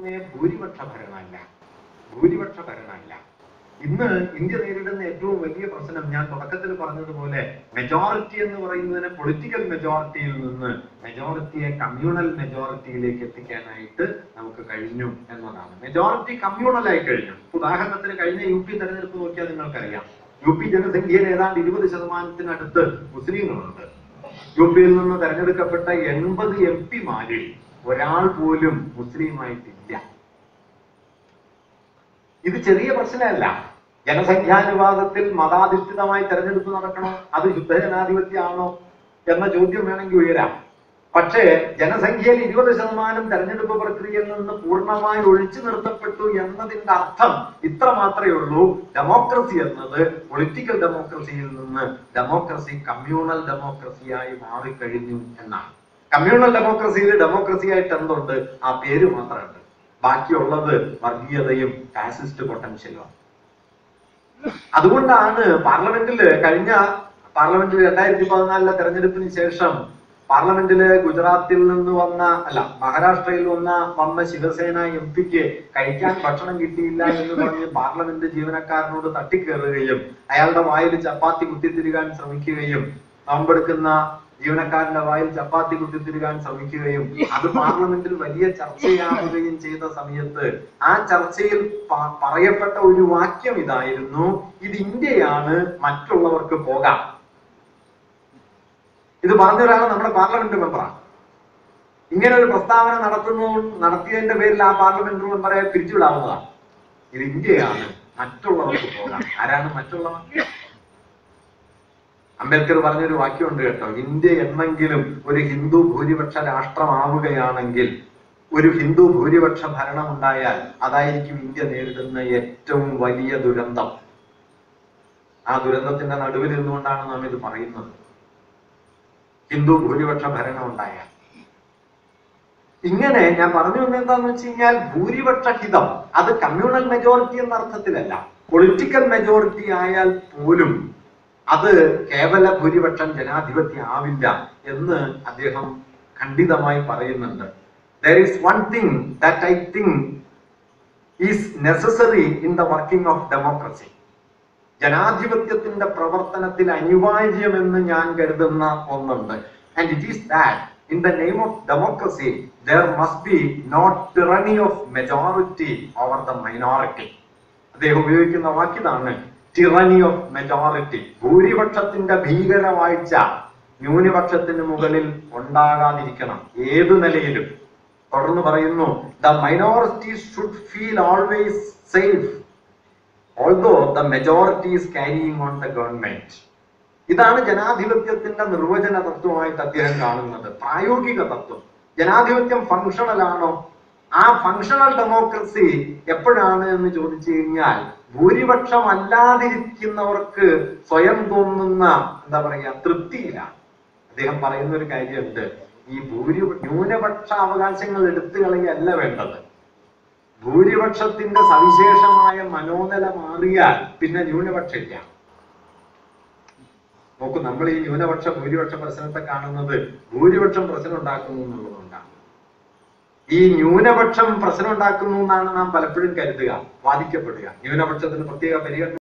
പറഞ്ഞ ഭൂരിപക്ഷ ഭരണമല്ല ഭൂരിപക്ഷ ഭരണമല്ല ഇന്ന് ഇന്ത്യ നേരിടുന്ന ഏറ്റവും വലിയ പ്രശ്നം ഞാൻ തുടക്കത്തിൽ പറഞ്ഞതുപോലെ മെജോറിറ്റി എന്ന് പറയുന്നതിനെ പൊളിറ്റിക്കൽ മെജോറിറ്റിയിൽ നിന്ന് മെജോറിറ്റിയെ കമ്മ്യൂണൽ മെജോറിറ്റിയിലേക്ക് എത്തിക്കാനായിട്ട് നമുക്ക് കഴിഞ്ഞു എന്നതാണ് മെജോറിറ്റി കമ്മ്യൂണൽ ആയി കഴിഞ്ഞു ഉദാഹരണത്തിന് കഴിഞ്ഞ യു പി തെരഞ്ഞെടുപ്പ് നോക്കിയാൽ നിങ്ങൾക്കറിയാം യു പി ജനസംഖ്യയിൽ ഏതാണ്ട് ഇരുപത് ശതമാനത്തിനടുത്ത് മുസ്ലിങ്ങളുണ്ട് യു പിയിൽ നിന്ന് തെരഞ്ഞെടുക്കപ്പെട്ട എൺപത് എം പിമാരിൽ ഒരാൾ പോലും മുസ്ലിമായിട്ടില്ല ഇത് ചെറിയ പ്രശ്നമല്ല ജനസംഖ്യാനുപാതത്തിൽ മതാധിഷ്ഠിതമായി തെരഞ്ഞെടുപ്പ് നടക്കണോ അത് യുദ്ധജനാധിപത്യമാണോ എന്ന ചോദ്യം വേണമെങ്കിൽ ഉയരാം പക്ഷേ ജനസംഖ്യയിൽ ഇരുപത് ശതമാനം തെരഞ്ഞെടുപ്പ് പ്രക്രിയയിൽ നിന്ന് പൂർണ്ണമായി ഒഴിച്ചു നിർത്തപ്പെട്ടു എന്നതിന്റെ അർത്ഥം ഇത്ര മാത്രമേ ഉള്ളൂ ഡെമോക്രസി എന്നത് പൊളിറ്റിക്കൽ ഡെമോക്രസിയിൽ നിന്ന് ഡെമോക്രസി കമ്മ്യൂണൽ ഡെമോക്രസിയായി മാറിക്കഴിഞ്ഞു എന്നാണ് കമ്മ്യൂണൽ ഡെമോക്രസിയിൽ ഡെമോക്രസി ആയിട്ട് എന്തുണ്ട് ആ പേര് മാത്രമുണ്ട് ബാക്കിയുള്ളത് വർഗീയതയും ഫാസിസ്റ്റ് പൊട്ടൻഷ്യലും അതുകൊണ്ടാണ് പാർലമെന്റില് കഴിഞ്ഞ പാർലമെന്റിൽ രണ്ടായിരത്തി പതിനാലിലെ തെരഞ്ഞെടുപ്പിന് ശേഷം പാർലമെന്റില് ഗുജറാത്തിൽ നിന്ന് വന്ന അല്ല മഹാരാഷ്ട്രയിൽ വന്ന വന്ന ശിവസേന എം പിക്ക് കഴിക്കാൻ ഭക്ഷണം കിട്ടിയില്ല എന്ന് പറഞ്ഞ് പാർലമെന്റ് ജീവനക്കാരനോട് തട്ടിക്കേറുകയും അയാളുടെ വായിൽ ചപ്പാത്തി കുത്തിത്തിരുകാൻ ശ്രമിക്കുകയും നോമ്പെടുക്കുന്ന ജീവനക്കാരന്റെ വായിൽ ചപ്പാത്തി കുത്തിത്തിരുകാൻ ശ്രമിക്കുകയും അത് പാർലമെന്റിൽ വലിയ ചർച്ചയാവുകയും ചെയ്ത സമയത്ത് ആ ചർച്ചയിൽ പ- പറയപ്പെട്ട ഒരു വാക്യം ഇതായിരുന്നു ഇത് ഇന്ത്യയാണ് മറ്റുള്ളവർക്ക് പോകാം ഇത് പറഞ്ഞ ഒരാൾ നമ്മുടെ പാർലമെന്റ് മെമ്പറാണ് ഇങ്ങനെ ഒരു പ്രസ്താവന നടത്തുന്നു നടത്തിയതിന്റെ പേരിൽ ആ പാർലമെന്റ് മെമ്പറെ പിരിച്ചുവിടാവുന്നതാണ് ഇത് ഇന്ത്യയാണ് മറ്റുള്ളവർക്ക് പോകാം ആരാണ് മറ്റുള്ളവർ അംബേദ്കർ പറഞ്ഞൊരു വാക്യമുണ്ട് കേട്ടോ ഇന്ത്യ എന്നെങ്കിലും ഒരു ഹിന്ദു ഭൂരിപക്ഷ രാഷ്ട്രമാവുകയാണെങ്കിൽ ഒരു ഹിന്ദു ഭൂരിപക്ഷ ഭരണം ഉണ്ടായാൽ അതായിരിക്കും ഇന്ത്യ നേരിടുന്ന ഏറ്റവും വലിയ ദുരന്തം ആ ദുരന്തത്തിന്റെ നടുവിൽ ഇരുന്നുകൊണ്ടാണ് നാം ഇത് പറയുന്നത് ഹിന്ദു ഭൂരിപക്ഷ ഭരണം ഉണ്ടായാൽ ഇങ്ങനെ ഞാൻ പറഞ്ഞു വന്നത് എന്താന്ന് വെച്ച് കഴിഞ്ഞാൽ ഭൂരിപക്ഷ ഹിതം അത് കമ്മ്യൂണൽ മെജോറിറ്റി എന്ന അർത്ഥത്തിലല്ല പൊളിറ്റിക്കൽ മെജോറിറ്റി ആയാൽ പോലും അത് കേവല ഭൂരിപക്ഷം ജനാധിപത്യം ആവില്ല എന്ന് അദ്ദേഹം ഖണ്ഡിതമായി പറയുന്നുണ്ട് there is one thing that I think is necessary in the working of democracy ജനാധിപത്യത്തിന്റെ പ്രവർത്തനത്തിൽ അനിവാര്യമെന്ന് ഞാൻ കരുതുന്ന ഒന്നുണ്ട് and it is that in the name of democracy there must be not tyranny of majority over the minority അദ്ദേഹം ഉപയോഗിക്കുന്ന വാക്കിതാണ് tyranny of majority ഭൂരിപക്ഷത്തിന്റെ ഭീകരവാഴ്ച ന്യൂനപക്ഷത്തിന് മുകളിൽ ഉണ്ടാകാതിരിക്കണം ഏതു നിലയിലും തുടർന്ന് പറയുന്നു the minority should feel always safe although the majority is carrying on the government ഇതാണ് ജനാധിപത്യത്തിന്റെ നിർവചന തത്വമായിട്ട് അദ്ദേഹം കാണുന്നത് പ്രായോഗിക തത്വം ജനാധിപത്യം ഫങ്ഷണൽ ആണോ ആ ഫങ്ഷണൽ ഡെമോക്രസി എപ്പോഴാണ് എന്ന് ചോദിച്ചു കഴിഞ്ഞാൽ ഭൂരിപക്ഷം അല്ലാതിരിക്കുന്നവർക്ക് സ്വയം തോന്നുന്ന എന്താ പറയാ തൃപ്തിയിലാണ് അദ്ദേഹം പറയുന്ന ഒരു കാര്യമുണ്ട് ഈ ഭൂരി ന്യൂനപക്ഷ അവകാശങ്ങൾ എടുത്തു കളയല്ല വേണ്ടത് ഭൂരിപക്ഷത്തിന്റെ സവിശേഷമായ മനോനില മാറിയാൽ പിന്നെ ന്യൂനപക്ഷമില്ല നോക്കൂ നമ്മൾ ഈ ന്യൂനപക്ഷ ഭൂരിപക്ഷ പ്രശ്നത്തെ കാണുന്നത് ഭൂരിപക്ഷം പ്രശ്നം ഉണ്ടാക്കുന്നു എന്നുള്ളതുകൊണ്ടാണ് ഈ ന്യൂനപക്ഷം പ്രശ്നം ഉണ്ടാക്കുന്നു എന്നാണ് നാം പലപ്പോഴും കരുതുക വാദിക്കപ്പെടുക ന്യൂനപക്ഷത്തിന് പ്രത്യേക പരിഗണന